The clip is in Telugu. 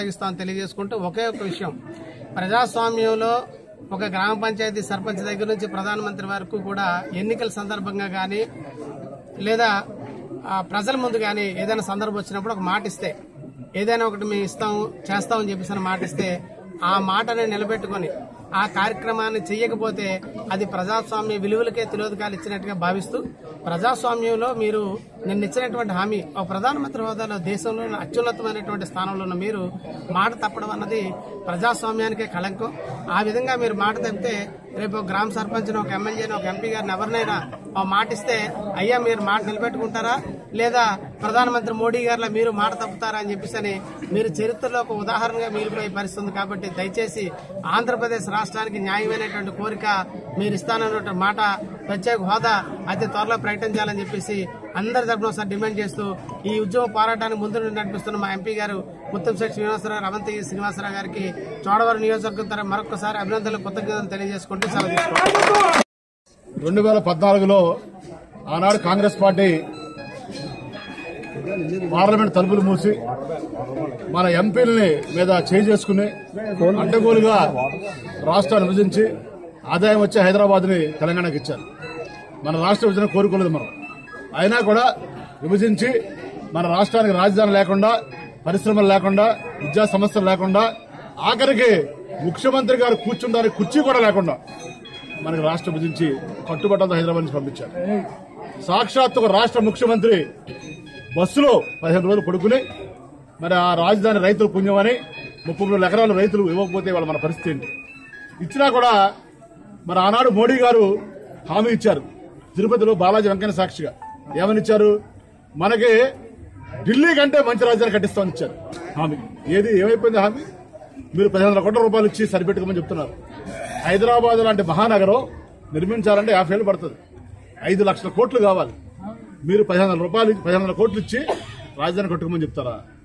కొనసాగిస్తామని తెలియజేసుకుంటూ ఒకే ఒక విషయం ప్రజాస్వామ్యంలో ఒక గ్రామ పంచాయతీ సర్పంచ్ దగ్గర నుంచి ప్రధానమంత్రి వరకు కూడా ఎన్నికల సందర్భంగా కానీ లేదా ఆ, ప్రజల ముందు కానీ ఏదైనా సందర్భం వచ్చినప్పుడు ఒక మాట ఇస్తే ఏదైనా ఒకటి మేము ఇస్తాము చేస్తామని చెప్పేసి అని మాట ఇస్తే ఆ మాటని నిలబెట్టుకొని ఆ కార్యక్రమాన్ని చెయ్యకపోతే అది ప్రజాస్వామ్య విలువలకే తిలోదకాలు ఇచ్చినట్టుగా భావిస్తూ ప్రజాస్వామ్యంలో మీరు నిన్న ఇచ్చినటువంటి హామీ ఒక ప్రధానమంత్రి హోదాలో దేశంలో అత్యున్నతమైనటువంటి స్థానంలో ఉన్న మీరు మాట తప్పడం అన్నది ప్రజాస్వామ్యానికే కళంకం ఆ విధంగా మీరు మాట తప్పితే రేపు ఒక గ్రామ సర్పంచ్ని ఒక ఎమ్మెల్యేని ఒక ఎంపీ గారిని ఎవరినైనా ఆ మాట ఇస్తే అయ్యా మీరు మాట నిలబెట్టుకుంటారా లేదా ప్రధానమంత్రి మోడీ గారిలా మీరు మాట తప్పుతారా అని చెప్పేసి అని మీరు చరిత్రలో ఒక ఉదాహరణగా మిగిలిపోయే పరిస్థితి ఉంది కాబట్టి దయచేసి ఆంధ్రప్రదేశ్ రాష్ట్రానికి న్యాయమైనటువంటి కోరిక మీరు ఇస్తానన్నటువంటి మాట ప్రత్యేక హోదా అతి త్వరలో ప్రకటించాలని చెప్పేసి అందరి తరపున ఒకసారి డిమాండ్ చేస్తూ ఈ ఉద్యమ పోరాటానికి ముందు నుండి నడిపిస్తున్న మా ఎంపీ గారు ముత్తంశెట్టి శ్రీనివాసరావు అవంతి శ్రీనివాసరావు గారికి చోడవరం నియోజకవర్గం తరఫున మరొకసారి అభినందనలు కృతజ్ఞతలు తెలియజేసుకుంటూ సెలవు తీసుకుంటాం రెండు వేల పద్నాలుగులో ఆనాడు కాంగ్రెస్ పార్టీ పార్లమెంట్ తలుపులు మూసి మన ఎంపీలని మీద చేయి చేసుకుని అడ్డగోలుగా రాష్ట్రాన్ని విభజించి ఆదాయం వచ్చే హైదరాబాద్ ని తెలంగాణకి ఇచ్చారు మన రాష్ట్ర విభజన కోరుకోలేదు మనం అయినా కూడా విభజించి మన రాష్ట్రానికి రాజధాని లేకుండా పరిశ్రమలు లేకుండా విద్యా సంస్థలు లేకుండా ఆఖరికి ముఖ్యమంత్రి గారు కూర్చుండానికి కుర్చీ కూడా లేకుండా మనకి రాష్ట్ర విధించి కట్టుబట్టలతో హైదరాబాద్ నుంచి పంపించారు సాక్షాత్ ఒక రాష్ట్ర ముఖ్యమంత్రి బస్సులో పదిహేను రోజులు పడుకుని మరి ఆ రాజధాని రైతులు పుణ్యమని ముప్పై మూడు ఎకరాలు రైతులు ఇవ్వకపోతే వాళ్ళ మన పరిస్థితి ఏంటి ఇచ్చినా కూడా మరి ఆనాడు మోడీ గారు హామీ ఇచ్చారు తిరుపతిలో బాలాజీ వెంకన్న సాక్షిగా ఏమని ఇచ్చారు మనకి ఢిల్లీ కంటే మంచి రాజధాని కట్టిస్తామని ఇచ్చారు హామీ ఏది ఏమైపోయింది హామీ మీరు పదిహేను వందల కోట్ల రూపాయలు ఇచ్చి సరిపెట్టుకోమని చెప్తున్నారు హైదరాబాద్ లాంటి మహానగరం నిర్మించాలంటే యాభై ఏళ్ళు పడుతుంది ఐదు లక్షల కోట్లు కావాలి మీరు పదిహేను వందల రూపాయలు పదిహేను వందల కోట్లు ఇచ్చి రాజధాని కట్టుకోమని చెప్తారా